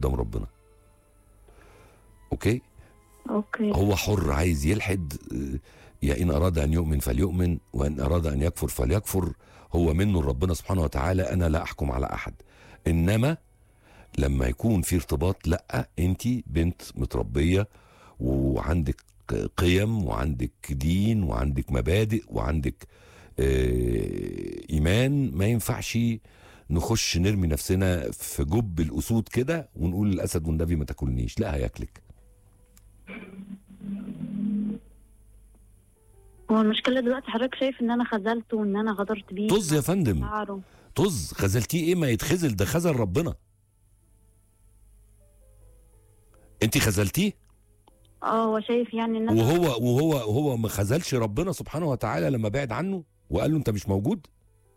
قدام ربنا اوكي اوكي هو حر عايز يلحد آه، يا ان اراد ان يؤمن فليؤمن وان اراد ان يكفر فليكفر هو منه ربنا سبحانه وتعالى انا لا احكم على احد انما لما يكون في ارتباط لا انت بنت متربيه وعندك قيم وعندك دين وعندك مبادئ وعندك آه، ايمان ما ينفعش نخش نرمي نفسنا في جب الاسود كده ونقول للاسد والنبي ما تاكلنيش لا هياكلك هو المشكله دلوقتي حضرتك شايف ان انا خذلته وان انا غدرت بيه طز يا فندم شعره طز خذلتيه ايه ما يتخذل ده خذل ربنا انت خذلتيه اه هو شايف يعني ان انا وهو وهو وهو ما خذلش ربنا سبحانه وتعالى لما بعد عنه وقال له انت مش موجود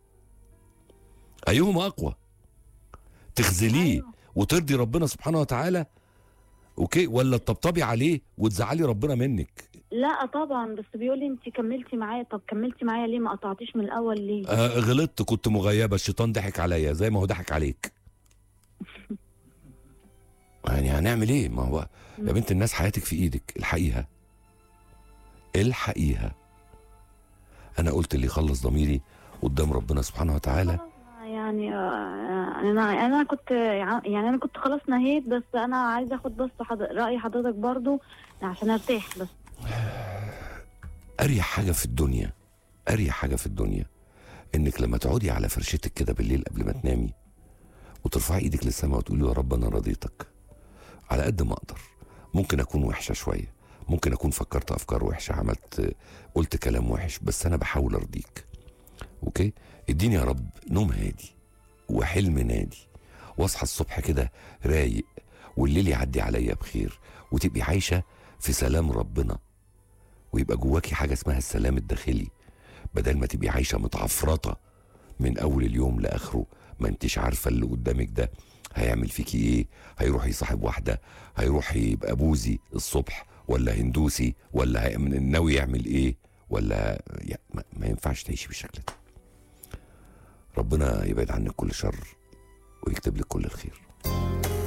ايهما اقوى تخذليه أيوة. وترضي ربنا سبحانه وتعالى اوكي ولا تطبطبي عليه وتزعلي ربنا منك لا طبعا بس بيقول لي انت كملتي معايا طب كملتي معايا ليه ما قطعتيش من الاول ليه آه غلطت كنت مغيبه الشيطان ضحك عليا زي ما هو ضحك عليك يعني هنعمل ايه ما هو يا بنت الناس حياتك في ايدك الحقيها الحقيها انا قلت اللي يخلص ضميري قدام ربنا سبحانه وتعالى خلاص، يعني آه، انا انا كنت يعني انا كنت خلاص نهيت بس انا عايزه اخد بس حض... راي حضرتك برضو عشان ارتاح بس اريح حاجه في الدنيا اريح حاجه في الدنيا انك لما تقعدي على فرشتك كده بالليل قبل ما تنامي وترفعي ايدك للسماء وتقولي يا رب انا رضيتك على قد ما اقدر ممكن اكون وحشه شويه ممكن اكون فكرت افكار وحشه عملت قلت كلام وحش بس انا بحاول ارضيك اوكي اديني يا رب نوم هادي وحلم نادي واصحى الصبح كده رايق والليل يعدي عليا بخير وتبقي عايشه في سلام ربنا ويبقى جواكي حاجه اسمها السلام الداخلي بدل ما تبقي عايشه متعفرطه من اول اليوم لاخره ما انتش عارفه اللي قدامك ده هيعمل فيكي ايه هيروح يصاحب واحده هيروح يبقى بوذي الصبح ولا هندوسي ولا هي- من- ناوي يعمل ايه ولا يعني ما, ما ينفعش تعيشي بالشكل ده ربنا يبعد عنك كل شر ويكتب لك كل الخير